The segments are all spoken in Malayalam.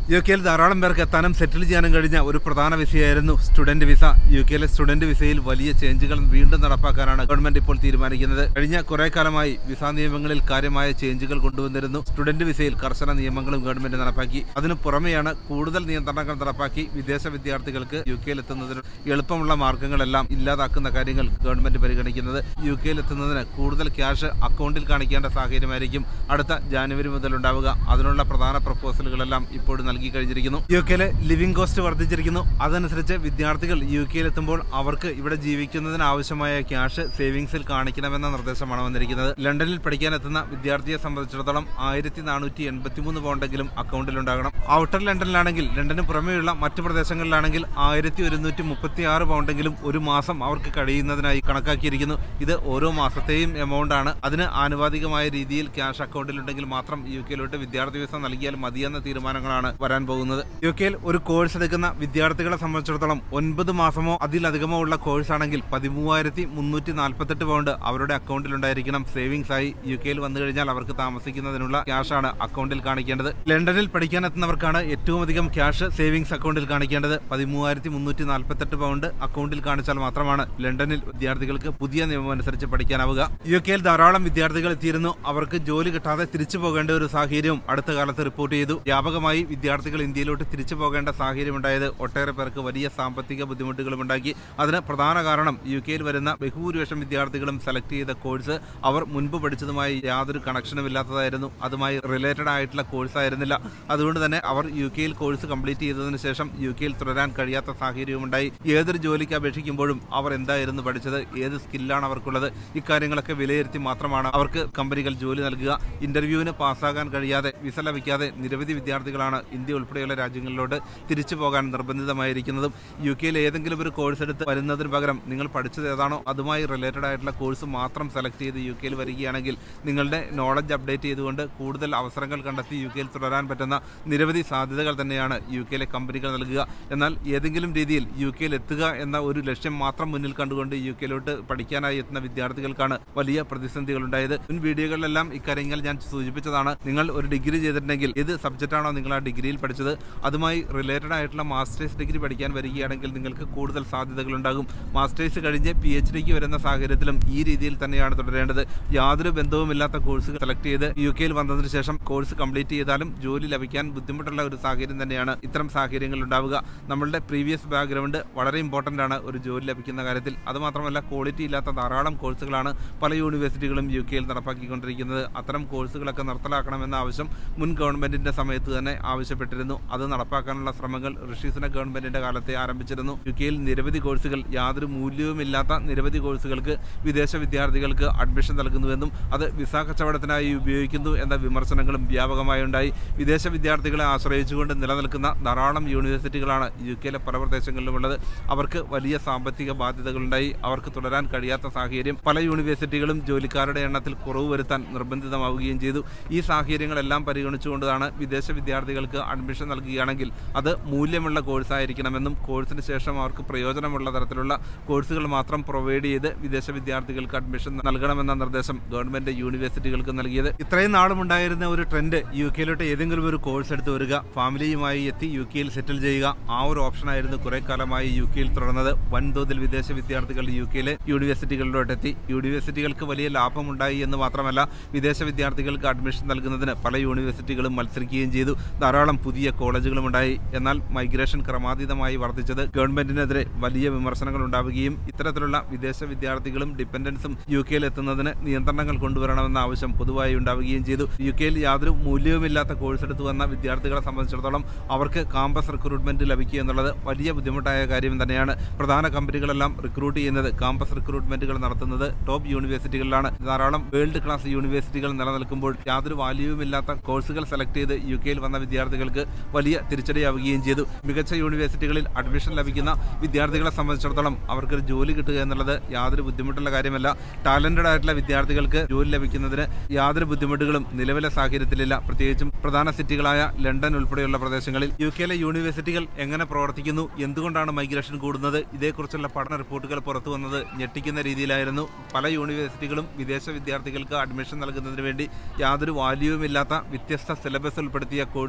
യു കെയിൽ ധാരാളം പേർക്ക് എത്താനും സെറ്റിൽ ചെയ്യാനും കഴിഞ്ഞ ഒരു പ്രധാന വിസയായിരുന്നു സ്റ്റുഡന്റ് വിസ യു കെയിലെ സ്റ്റുഡന്റ് വിസയിൽ വലിയ ചേഞ്ചുകൾ വീണ്ടും നടപ്പാക്കാനാണ് ഗവൺമെന്റ് ഇപ്പോൾ തീരുമാനിക്കുന്നത് കഴിഞ്ഞ കുറെ കാലമായി വിസ നിയമങ്ങളിൽ കാര്യമായ ചേഞ്ചുകൾ കൊണ്ടുവന്നിരുന്നു സ്റ്റുഡന്റ് വിസയിൽ കർശന നിയമങ്ങളും ഗവൺമെന്റ് നടപ്പാക്കി അതിനു പുറമെയാണ് കൂടുതൽ നിയന്ത്രണങ്ങൾ നടപ്പാക്കി വിദേശ വിദ്യാർത്ഥികൾക്ക് യു കെയിൽ എത്തുന്നതിന് എളുപ്പമുള്ള മാർഗങ്ങളെല്ലാം ഇല്ലാതാക്കുന്ന കാര്യങ്ങൾ ഗവൺമെന്റ് പരിഗണിക്കുന്നത് യു കെയിൽ എത്തുന്നതിന് കൂടുതൽ ക്യാഷ് അക്കൗണ്ടിൽ കാണിക്കേണ്ട സാഹചര്യമായിരിക്കും അടുത്ത ജാനുവരി മുതൽ ഉണ്ടാവുക അതിനുള്ള പ്രധാന പ്രപ്പോസലുകളെല്ലാം ഇപ്പോൾ നൽകി കഴിഞ്ഞിരിക്കുന്നു യു കെയിലെ ലിവിംഗ് കോസ്റ്റ് വർദ്ധിച്ചിരിക്കുന്നു അതനുസരിച്ച് വിദ്യാർത്ഥികൾ യു കെയിൽ എത്തുമ്പോൾ അവർക്ക് ഇവിടെ ജീവിക്കുന്നതിന് ആവശ്യമായ ക്യാഷ് സേവിങ്സിൽ കാണിക്കണമെന്ന നിർദ്ദേശമാണ് വന്നിരിക്കുന്നത് ലണ്ടനിൽ പഠിക്കാൻ എത്തുന്ന വിദ്യാർത്ഥിയെ സംബന്ധിച്ചിടത്തോളം ആയിരത്തി നാനൂറ്റി എൺപത്തിമൂന്ന് പൗണ്ടെങ്കിലും അക്കൗണ്ടിൽ ഉണ്ടാകണം ഔട്ടർ ലണ്ടനിലാണെങ്കിൽ ലണ്ടന് പുറമെയുള്ള മറ്റു പ്രദേശങ്ങളിലാണെങ്കിൽ ആയിരത്തി ഒരുന്നൂറ്റി മുപ്പത്തി ആറ് പൗണ്ടെങ്കിലും ഒരു മാസം അവർക്ക് കഴിയുന്നതിനായി കണക്കാക്കിയിരിക്കുന്നു ഇത് ഓരോ മാസത്തെയും എമൗണ്ട് ആണ് അതിന് ആനുപാതികമായ രീതിയിൽ ക്യാഷ് അക്കൗണ്ടിൽ ഉണ്ടെങ്കിൽ മാത്രം യു കെയിലോട്ട് വിദ്യാർത്ഥി വിസ നൽകിയാൽ മതിയെന്ന തീരുമാനങ്ങളാണ് വരാൻ പോകുന്നത് യു കെയിൽ ഒരു കോഴ്സ് എടുക്കുന്ന വിദ്യാർത്ഥികളെ സംബന്ധിച്ചിടത്തോളം ഒൻപത് മാസമോ അതിലധികമോ ഉള്ള കോഴ്സ് ആണെങ്കിൽ പതിമൂവായിരത്തി മുന്നൂറ്റി നാൽപ്പത്തെട്ട് പൗണ്ട് അവരുടെ അക്കൗണ്ടിൽ ഉണ്ടായിരിക്കണം സേവിങ്സ് ആയി യു കെയിൽ വന്നു കഴിഞ്ഞാൽ അവർക്ക് താമസിക്കുന്നതിനുള്ള ക്യാഷ് ആണ് അക്കൗണ്ടിൽ കാണിക്കേണ്ടത് ലണ്ടനിൽ പഠിക്കാൻ എത്തുന്നവർക്കാണ് ഏറ്റവും അധികം ക്യാഷ് സേവിങ്സ് അക്കൗണ്ടിൽ കാണിക്കേണ്ടത് പതിമൂവായിരത്തി മുന്നൂറ്റി നാൽപ്പത്തെട്ട് പൗണ്ട് അക്കൗണ്ടിൽ കാണിച്ചാൽ മാത്രമാണ് ലണ്ടനിൽ വിദ്യാർത്ഥികൾക്ക് പുതിയ നിയമം അനുസരിച്ച് പഠിക്കാനാവുക യു കെയിൽ ധാരാളം വിദ്യാർത്ഥികൾ എത്തിയിരുന്നു അവർക്ക് ജോലി കിട്ടാതെ തിരിച്ചു പോകേണ്ട ഒരു സാഹചര്യവും അടുത്ത കാലത്ത് റിപ്പോർട്ട് ചെയ്തു വ്യാപകമായി വിദ്യാർത്ഥികൾ ഇന്ത്യയിലോട്ട് തിരിച്ചു പോകേണ്ട സാഹചര്യമുണ്ടായത് ഒട്ടേറെ പേർക്ക് വലിയ സാമ്പത്തിക ബുദ്ധിമുട്ടുകളും ഉണ്ടാക്കി അതിന് പ്രധാന കാരണം യു കെയിൽ വരുന്ന ബഹുഭൂരിപക്ഷം വിദ്യാർത്ഥികളും സെലക്ട് ചെയ്ത കോഴ്സ് അവർ മുൻപ് പഠിച്ചതുമായി യാതൊരു കണക്ഷനും ഇല്ലാത്തതായിരുന്നു അതുമായി റിലേറ്റഡ് ആയിട്ടുള്ള കോഴ്സ് ആയിരുന്നില്ല അതുകൊണ്ട് തന്നെ അവർ യു കെയിൽ കോഴ്സ് കംപ്ലീറ്റ് ചെയ്തതിനു ശേഷം യു കെയിൽ തുടരാൻ കഴിയാത്ത സാഹചര്യവും ഉണ്ടായി ഏതൊരു ജോലിക്ക് അപേക്ഷിക്കുമ്പോഴും അവർ എന്തായിരുന്നു പഠിച്ചത് ഏത് സ്കില്ലാണ് അവർക്കുള്ളത് ഇക്കാര്യങ്ങളൊക്കെ വിലയിരുത്തി മാത്രമാണ് അവർക്ക് കമ്പനികൾ ജോലി നൽകുക ഇന്റർവ്യൂവിന് പാസ്സാകാൻ കഴിയാതെ വിസ ലഭിക്കാതെ നിരവധി വിദ്യാർത്ഥികളാണ് ഇന്ത്യ ഉൾപ്പെടെയുള്ള രാജ്യങ്ങളിലോട്ട് തിരിച്ചു പോകാൻ നിർബന്ധിതമായിരിക്കുന്നതും യു കെയിൽ ഏതെങ്കിലും ഒരു കോഴ്സ് എടുത്ത് വരുന്നതിന് പകരം നിങ്ങൾ പഠിച്ചത് ഏതാണോ അതുമായി റിലേറ്റഡ് ആയിട്ടുള്ള കോഴ്സ് മാത്രം സെലക്ട് ചെയ്ത് യു കെയിൽ വരികയാണെങ്കിൽ നിങ്ങളുടെ നോളജ് അപ്ഡേറ്റ് ചെയ്തുകൊണ്ട് കൂടുതൽ അവസരങ്ങൾ കണ്ടെത്തി യു കെയിൽ തുടരാൻ പറ്റുന്ന നിരവധി സാധ്യതകൾ തന്നെയാണ് യു കെയിലെ കമ്പനികൾ നൽകുക എന്നാൽ ഏതെങ്കിലും രീതിയിൽ യു കെയിൽ എത്തുക എന്ന ഒരു ലക്ഷ്യം മാത്രം മുന്നിൽ കണ്ടുകൊണ്ട് യു കെയിലോട്ട് പഠിക്കാനായി എത്തുന്ന വിദ്യാർത്ഥികൾക്കാണ് വലിയ പ്രതിസന്ധികൾ ഉണ്ടായത് മുൻ വീഡിയോകളിലെല്ലാം ഇക്കാര്യങ്ങൾ ഞാൻ സൂചിപ്പിച്ചതാണ് നിങ്ങൾ ഒരു ഡിഗ്രി ചെയ്തിട്ടുണ്ടെങ്കിൽ ഏത് സബ്ജക്റ്റാണോ നിങ്ങൾ ആ ഡിഗ്രിയിൽ പഠിച്ചത് അതുമായി റിലേറ്റഡ് ആയിട്ടുള്ള മാസ്റ്റേഴ്സ് ഡിഗ്രി പഠിക്കാൻ വരികയാണെങ്കിൽ നിങ്ങൾക്ക് കൂടുതൽ സാധ്യതകൾ ഉണ്ടാകും മാസ്റ്റേഴ്സ് കഴിഞ്ഞ് പി എച്ച് ഡിക്ക് വരുന്ന സാഹചര്യത്തിലും ഈ രീതിയിൽ തന്നെയാണ് തുടരേണ്ടത് യാതൊരു ബന്ധവുമില്ലാത്ത കോഴ്സുകൾ സെലക്ട് ചെയ്ത് യു കെയിൽ വന്നതിന് ശേഷം കോഴ്സ് കംപ്ലീറ്റ് ചെയ്താലും ജോലി ലഭിക്കാൻ ബുദ്ധിമുട്ടുള്ള ഒരു സാഹചര്യം തന്നെയാണ് ഇത്തരം സാഹചര്യങ്ങൾ ഉണ്ടാവുക നമ്മളുടെ പ്രീവിയസ് ബാക്ക്ഗ്രൗണ്ട് വളരെ ഇമ്പോർട്ടൻ്റ് ആണ് ഒരു ജോലി ലഭിക്കുന്ന കാര്യത്തിൽ അതുമാത്രമല്ല ക്വാളിറ്റി ഇല്ലാത്ത ധാരാളം കോഴ്സുകളാണ് പല യൂണിവേഴ്സിറ്റികളും യു കെയിൽ നടപ്പാക്കിക്കൊണ്ടിരിക്കുന്നത് അത്തരം കോഴ്സുകളൊക്കെ നിർത്തലാക്കണമെന്ന ആവശ്യം മുൻ ഗവൺമെന്റിന്റെ സമയത്ത് തന്നെ ആവശ്യപ്പെട്ടിരുന്നു അത് നടപ്പാക്കാനുള്ള ശ്രമങ്ങൾ ഋഷീസിന ഗവൺമെന്റിന്റെ കാലത്തെ ആരംഭിച്ചിരുന്നു യു കെയിൽ നിരവധി കോഴ്സുകൾ യാതൊരു മൂല്യവുമില്ലാത്ത നിരവധി കോഴ്സുകൾക്ക് വിദേശ വിദ്യാർത്ഥികൾക്ക് അഡ്മിഷൻ നൽകുന്നുവെന്നും അത് വിസ കച്ചവടത്തിനായി ഉപയോഗിക്കുന്നു എന്ന വിമർശനങ്ങളും വ്യാപകമായി ഉണ്ടായി വിദേശ വിദ്യാർത്ഥികളെ ആശ്രയിച്ചുകൊണ്ട് നിലനിൽക്കുന്ന ധാരാളം യൂണിവേഴ്സിറ്റികളാണ് യു കെയിലെ പല പ്രദേശങ്ങളിലുമുള്ളത് അവർക്ക് വലിയ സാമ്പത്തിക ബാധ്യതകളുണ്ടായി അവർക്ക് തുടരാൻ കഴിയാത്ത സാഹചര്യം പല യൂണിവേഴ്സിറ്റികളും ജോലിക്കാരുടെ എണ്ണത്തിൽ കുറവ് വരുത്താൻ നിർബന്ധിതമാവുകയും ചെയ്തു ഈ സാഹചര്യങ്ങളെല്ലാം പരിഗണിച്ചുകൊണ്ടാണ് വിദേശ വിദ്യാർത്ഥികൾക്ക് അഡ്മിഷൻ നൽകുകയാണെങ്കിൽ അത് മൂല്യമുള്ള കോഴ്സായിരിക്കണമെന്നും കോഴ്സിന് ശേഷം അവർക്ക് പ്രയോജനമുള്ള തരത്തിലുള്ള കോഴ്സുകൾ മാത്രം പ്രൊവൈഡ് ചെയ്ത് വിദേശ വിദ്യാർത്ഥികൾക്ക് അഡ്മിഷൻ നൽകണമെന്ന നിർദ്ദേശം ഗവൺമെന്റ് യൂണിവേഴ്സിറ്റികൾക്ക് നൽകിയത് ഇത്രയും നാളും ഉണ്ടായിരുന്ന ഒരു ട്രെൻഡ് യു കെയിലോട്ട് ഏതെങ്കിലും ഒരു കോഴ്സ് എടുത്ത് വരിക ഫാമിലിയുമായി എത്തി യു കെയിൽ സെറ്റിൽ ചെയ്യുക ആ ഒരു ഓപ്ഷനായിരുന്നു കുറെ കാലമായി യു കെയിൽ തുടർന്നത് വൻതോതിൽ വിദേശ വിദ്യാർത്ഥികൾ യു കെയിലെ യൂണിവേഴ്സിറ്റികളിലോട്ട് എത്തി യൂണിവേഴ്സിറ്റികൾക്ക് വലിയ ലാഭമുണ്ടായി എന്ന് മാത്രമല്ല വിദേശ വിദ്യാർത്ഥികൾക്ക് അഡ്മിഷൻ നൽകുന്നതിന് പല യൂണിവേഴ്സിറ്റികളും മത്സരിക്കുകയും ചെയ്തു ധാരാളം പുതിയ കോളേജുകളും ഉണ്ടായി എന്നാൽ മൈഗ്രേഷൻ ക്രമാതീതമായി വർദ്ധിച്ചത് ഗവൺമെന്റിനെതിരെ വലിയ വിമർശനങ്ങൾ ഉണ്ടാവുകയും ഇത്തരത്തിലുള്ള വിദേശ വിദ്യാർത്ഥികളും ഡിപ്പെൻഡൻസും യു കെയിൽ എത്തുന്നതിന് നിയന്ത്രണങ്ങൾ കൊണ്ടുവരണമെന്ന ആവശ്യം പൊതുവായി ഉണ്ടാവുകയും ചെയ്തു യു കെയിൽ യാതൊരു മൂല്യവുമില്ലാത്ത കോഴ്സ് എടുത്തു വന്ന വിദ്യാർത്ഥികളെ സംബന്ധിച്ചിടത്തോളം അവർക്ക് കാമ്പസ് റിക്രൂട്ട്മെന്റ് ലഭിക്കുക എന്നുള്ളത് വലിയ ബുദ്ധിമുട്ടായ കാര്യം തന്നെയാണ് പ്രധാന കമ്പനികളെല്ലാം റിക്രൂട്ട് ചെയ്യുന്നത് കാമ്പസ് റിക്രൂട്ട്മെന്റുകൾ നടത്തുന്നത് ടോപ്പ് യൂണിവേഴ്സിറ്റികളിലാണ് ധാരാളം വേൾഡ് ക്ലാസ് യൂണിവേഴ്സിറ്റികൾ നിലനിൽക്കുമ്പോൾ യാതൊരു വാല്യൂവുമില്ലാത്ത കോഴ്സുകൾ സെലക്ട് ചെയ്ത് യു കെയിൽ വന്ന വിദ്യാർത്ഥികൾക്ക് വലിയ തിരിച്ചടിയാവുകയും ചെയ്തു മികച്ച യൂണിവേഴ്സിറ്റികളിൽ അഡ്മിഷൻ ലഭിക്കുന്ന വിദ്യാർത്ഥികളെ സംബന്ധിച്ചിടത്തോളം അവർക്കൊരു ജോലി കിട്ടുക എന്നുള്ളത് യാതൊരു ബുദ്ധിമുട്ടുള്ള കാര്യമല്ല ടാലന്റഡ് ആയിട്ടുള്ള വിദ്യാർത്ഥികൾക്ക് ജോലി ലഭിക്കുന്നതിന് യാതൊരു ബുദ്ധിമുട്ടുകളും നിലവിലെ സാഹചര്യത്തിലില്ല പ്രത്യേകിച്ചും പ്രധാന സിറ്റികളായ ലണ്ടൻ ഉൾപ്പെടെയുള്ള പ്രദേശങ്ങളിൽ യു കെയിലെ യൂണിവേഴ്സിറ്റികൾ എങ്ങനെ പ്രവർത്തിക്കുന്നു എന്തുകൊണ്ടാണ് മൈഗ്രേഷൻ കൂടുന്നത് ഇതേക്കുറിച്ചുള്ള പഠന റിപ്പോർട്ടുകൾ പുറത്തു വന്നത് ഞെട്ടിക്കുന്ന രീതിയിലായിരുന്നു പല യൂണിവേഴ്സിറ്റികളും വിദേശ വിദ്യാർത്ഥികൾക്ക് അഡ്മിഷൻ നൽകുന്നതിന് വേണ്ടി യാതൊരു വാല്യൂവുമില്ലാത്ത വ്യത്യസ്ത സിലബസ് ഉൾപ്പെടുത്തിയ കോഴ്സുകൾക്ക് വേണ്ടി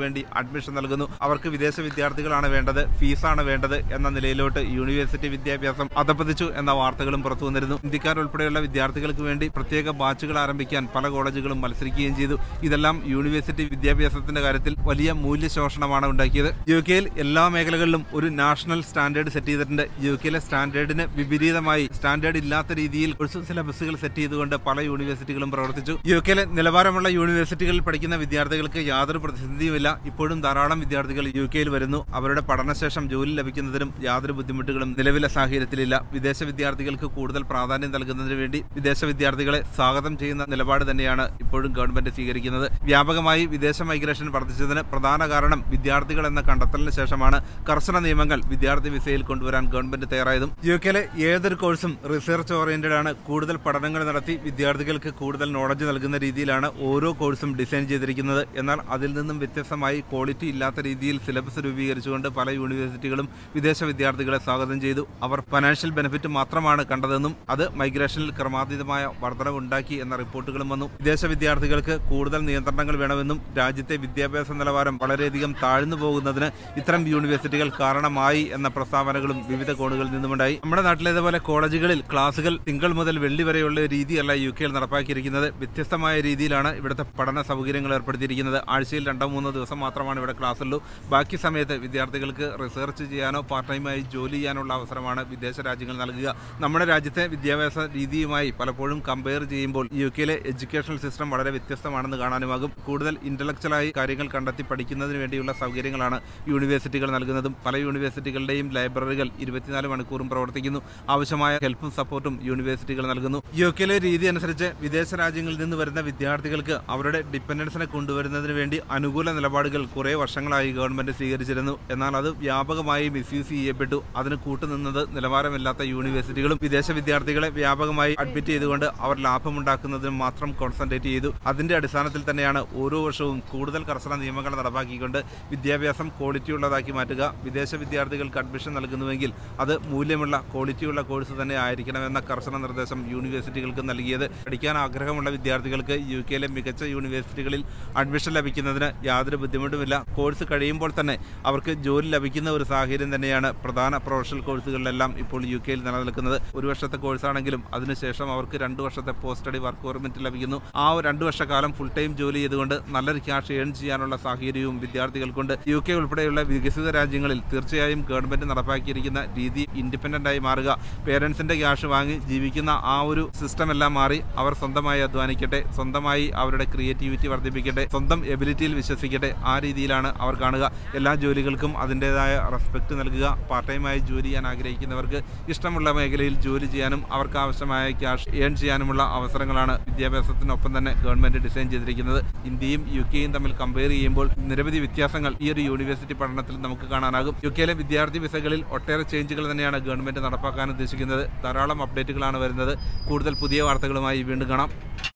വേണ്ടി അഡ്മിഷൻ നൽകുന്നു അവർക്ക് വിദേശ വിദ്യാർത്ഥികളാണ് വേണ്ടത് ഫീസാണ് വേണ്ടത് എന്ന നിലയിലോട്ട് യൂണിവേഴ്സിറ്റി വിദ്യാഭ്യാസം അധപ്പതിച്ചു എന്ന വാർത്തകളും പുറത്തു വന്നിരുന്നു ഇന്ത്യക്കാരുൾപ്പെടെയുള്ള വിദ്യാർത്ഥികൾക്ക് വേണ്ടി പ്രത്യേക ബാച്ചുകൾ ആരംഭിക്കാൻ പല കോളേജുകളും മത്സരിക്കുകയും ചെയ്തു ഇതെല്ലാം യൂണിവേഴ്സിറ്റി വിദ്യാഭ്യാസത്തിന്റെ കാര്യത്തിൽ വലിയ മൂല്യശോഷണമാണ് ഉണ്ടാക്കിയത് യു കെയിൽ എല്ലാ മേഖലകളിലും ഒരു നാഷണൽ സ്റ്റാൻഡേർഡ് സെറ്റ് ചെയ്തിട്ടുണ്ട് യു കെയിലെ സ്റ്റാൻഡേർഡിന് വിപരീതമായി സ്റ്റാൻഡേർഡ് ഇല്ലാത്ത രീതിയിൽ കോഴ്സ് സിലബസുകൾ സെറ്റ് ചെയ്തുകൊണ്ട് പല യൂണിവേഴ്സിറ്റികളും പ്രവർത്തിച്ചു യു കെയിലെ നിലവാരമുള്ള യൂണിവേഴ്സിറ്റികളിൽ പഠിക്കുന്ന വിദ്യാർത്ഥികൾക്ക് യാതൊരു പ്രതിസന്ധിയുമില്ല ഇപ്പോഴും ധാരാളം വിദ്യാർത്ഥികൾ യു കെയിൽ വരുന്നു അവരുടെ പഠനശേഷം ജോലി ലഭിക്കുന്നതിനും യാതൊരു ബുദ്ധിമുട്ടുകളും നിലവിലെ സാഹചര്യത്തിലില്ല വിദേശ വിദ്യാർത്ഥികൾക്ക് കൂടുതൽ പ്രാധാന്യം നൽകുന്നതിന് വേണ്ടി വിദേശ വിദ്യാർത്ഥികളെ സ്വാഗതം ചെയ്യുന്ന നിലപാട് തന്നെയാണ് ഇപ്പോഴും ഗവൺമെന്റ് സ്വീകരിക്കുന്നത് വ്യാപകമായി വിദേശ മൈഗ്രേഷൻ വർദ്ധിച്ചതിന് പ്രധാന കാരണം വിദ്യാർത്ഥികൾ എന്ന കണ്ടെത്തലിന് ശേഷമാണ് കർശന നിയമങ്ങൾ വിദ്യാർത്ഥി വിസയിൽ കൊണ്ടുവരാൻ ഗവൺമെന്റ് തയ്യാറായതും യു കെയിലെ ഏതൊരു കോഴ്സും റിസർച്ച് ഓറിയന്റഡ് ആണ് കൂടുതൽ പഠനങ്ങൾ നടത്തി വിദ്യാർത്ഥികൾക്ക് കൂടുതൽ നോളജ് നൽകുന്ന രീതിയിലാണ് ഓരോ കോഴ്സും ഡിസൈൻ ചെയ്തിരിക്കുന്നത് എന്നാൽ അതിൽ നിന്നും വ്യത്യസ്തമായി ക്വാളിറ്റി ഇല്ലാത്ത രീതിയിൽ സിലബസ് രൂപീകരിച്ചുകൊണ്ട് പല യൂണിവേഴ്സിറ്റികളും വിദേശ വിദ്യാർത്ഥികളെ സ്വാഗതം ചെയ്തു അവർ ഫിനാൻഷ്യൽ ബെനിഫിറ്റ് മാത്രമാണ് കണ്ടതെന്നും അത് മൈഗ്രേഷനിൽ ക്രമാതീതമായ വർധനവ് ഉണ്ടാക്കി എന്ന റിപ്പോർട്ടുകളും വന്നു വിദേശ വിദ്യാർത്ഥികൾക്ക് കൂടുതൽ നിയന്ത്രണങ്ങൾ വേണമെന്നും രാജ്യത്തെ വിദ്യാഭ്യാസ നിലവാരം വളരെയധികം താഴ്ന്നു പോകുന്നതിന് ഇത്തരം യൂണിവേഴ്സിറ്റികൾ കാരണമായി എന്ന പ്രസ്താവനകളും വിവിധ കോണുകളിൽ നിന്നുമുണ്ടായി നമ്മുടെ നാട്ടിലേതുപോലെ കോളേജുകളിൽ ക്ലാസുകൾ തിങ്കൾ മുതൽ വെള്ളി വരെയുള്ള രീതിയല്ല യു കെയിൽ നടപ്പാക്കിയിരിക്കുന്നത് വ്യത്യസ്തമായ രീതിയിലാണ് ഇവിടുത്തെ പഠന സൗകര്യങ്ങൾ ഏർപ്പെടുത്തിയിരിക്കുന്നത് ആഴ്ചയിൽ രണ്ടോ മൂന്നോ ദിവസം മാത്രമാണ് ഇവിടെ ക്ലാസ് ഉള്ളൂ ബാക്കി സമയത്ത് വിദ്യാർത്ഥികൾക്ക് റിസർച്ച് ചെയ്യാനോ പാർട്ട് ടൈമായി ജോലി ചെയ്യാനുള്ള അവസരമാണ് വിദേശ രാജ്യങ്ങൾ നൽകുക നമ്മുടെ രാജ്യത്തെ വിദ്യാഭ്യാസ രീതിയുമായി പലപ്പോഴും കമ്പയർ ചെയ്യുമ്പോൾ യു കെയിലെ എഡ്യൂക്കേഷണൽ സിസ്റ്റം വളരെ വ്യത്യസ്തമാണെന്ന് കാണാനുമാകും കൂടുതൽ ഇന്റലക്ച്വലായി കാര്യങ്ങൾ കണ്ടെത്തി പഠിക്കുന്നതിന് വേണ്ടിയുള്ള സൗകര്യങ്ങളാണ് യൂണിവേഴ്സിറ്റികൾ നൽകുന്നതും പല യൂണിവേഴ്സിറ്റികളുടെയും ലൈബ്രറികൾ ഇരുപത്തിനാല് മണിക്കൂറും പ്രവർത്തിക്കുന്നു ആവശ്യമായ ഹെൽപ്പും സപ്പോർട്ടും യൂണിവേഴ്സിറ്റികൾ നൽകുന്നു യു കെയിലെ രീതി അനുസരിച്ച് വിദേശ രാജ്യങ്ങളിൽ നിന്ന് വരുന്ന വിദ്യാർത്ഥികൾക്ക് അവരുടെ ഡിപ്പെൻഡൻസിനെ കൊണ്ടുവരുന്നതിന് വേണ്ടി അനുകൂല നിലപാടുകൾ കുറേ വർഷങ്ങളായി ഗവൺമെന്റ് സ്വീകരിച്ചിരുന്നു എന്നാൽ അത് വ്യാപകമായി മിസ്യൂസ് ചെയ്യപ്പെട്ടു അതിന് കൂട്ടുനിന്നത് നിലവാരമില്ലാത്ത യൂണിവേഴ്സിറ്റികളും വിദേശ വിദ്യാർത്ഥികളെ വ്യാപകമായി അഡ്മിറ്റ് ചെയ്തുകൊണ്ട് അവർ ലാഭമുണ്ടാക്കുന്നതിന് മാത്രം കോൺസെൻട്രേറ്റ് ചെയ്തു അതിന്റെ അടിസ്ഥാനത്തിൽ തന്നെയാണ് ഓരോ വർഷവും കൂടുതൽ കർശന നിയമങ്ങൾ നടപ്പാക്കിക്കൊണ്ട് വിദ്യാഭ്യാസം ക്വാളിറ്റി ഉള്ളതാക്കി മാറ്റുക വിദേശ വിദ്യാർത്ഥികൾക്ക് അഡ്മിഷൻ നൽകുന്നുവെങ്കിൽ അത് മൂല്യമുള്ള ക്വാളിറ്റിയുള്ള കോഴ്സ് തന്നെ ആയിരിക്കണമെന്ന കർശന നിർദ്ദേശം യൂണിവേഴ്സിറ്റികൾക്ക് നൽകിയത് പഠിക്കാൻ ആഗ്രഹമുള്ള വിദ്യാർത്ഥികൾക്ക് യു കെയിലെ മികച്ച യൂണിവേഴ്സിറ്റികളിൽ അഡ്മിഷൻ ലഭിക്കുന്നതിന് യാതൊരു ബുദ്ധിമുട്ടുമില്ല കോഴ്സ് കഴിയുമ്പോൾ തന്നെ അവർക്ക് ജോലി ലഭിക്കുന്ന ഒരു സാഹചര്യം തന്നെയാണ് പ്രധാന പ്രൊഫഷണൽ കോഴ്സുകളിലെല്ലാം ഇപ്പോൾ യു കെയിൽ നിലനിൽക്കുന്നത് ഒരു വർഷത്തെ കോഴ്സാണെങ്കിലും അതിനുശേഷം അവർക്ക് രണ്ട് വർഷത്തെ പോസ്റ്റ് സ്റ്റഡി വർക്ക് പെർമിറ്റ് ലഭിക്കുന്നു ആ ഒരു രണ്ട് വർഷക്കാലം ഫുൾ ടൈം ജോലി ചെയ്തുകൊണ്ട് നല്ലൊരു ക്യാഷ് ഏൺ ചെയ്യാനുള്ള സാഹചര്യവും വിദ്യാർത്ഥികൾക്കുണ്ട് യു കെ ഉൾപ്പെടെയുള്ള വികസിത രാജ്യങ്ങളിൽ തീർച്ചയായും ഗവൺമെന്റ് നടപ്പാക്കിയിരിക്കുന്ന രീതി ഇൻഡിപെൻഡന്റ് ആയി മാറുക പേരൻസിന്റെ ക്യാഷ് വാങ്ങി ജീവിക്കുന്ന ആ ഒരു സിസ്റ്റം എല്ലാം മാറി അവർ സ്വന്തമായി അധ്വാനിക്കട്ടെ സ്വന്തമായി അവരുടെ ക്രിയേറ്റിവിറ്റി വർദ്ധിപ്പിക്കട്ടെ സ്വന്തം എബിലിറ്റിയിൽ വിശ്വസിക്കട്ടെ ആ രീതിയിലാണ് അവർ കാണുക എല്ലാ ജോലികൾക്കും അതിൻ്റെതായ റെസ്പെക്ട് നൽകുക പാർട്ട് ടൈമായി ജോലി ചെയ്യാൻ ആഗ്രഹിക്കുന്നവർക്ക് ഇഷ്ടമുള്ള മേഖലയിൽ ജോലി ചെയ്യാനും അവർക്ക് ആവശ്യമായ ക്യാഷ് ഏൺ ചെയ്യാനുമുള്ള അവസരങ്ങളാണ് വിദ്യാഭ്യാസത്തിനൊപ്പം തന്നെ ഗവൺമെന്റ് ഡിസൈൻ ചെയ്തിരിക്കുന്നത് ഇന്ത്യയും യു കെയും തമ്മിൽ കമ്പയർ ചെയ്യുമ്പോൾ നിരവധി വ്യത്യാസങ്ങൾ ഈ ഒരു യൂണിവേഴ്സിറ്റി പഠനത്തിൽ നമുക്ക് കാണാനാകും യു കെയിലെ വിദ്യാർത്ഥി വിസകളിൽ ഒട്ടേറെ ചേഞ്ചുകൾ തന്നെയാണ് ഗവൺമെന്റ് നടപ്പാക്കാൻ ഉദ്ദേശിക്കുന്നത് ധാരാളം അപ്ഡേറ്റുകളാണ് വരുന്നത് കൂടുതൽ പുതിയ വാർത്തകളുമായി വീണ്ടും കാണാം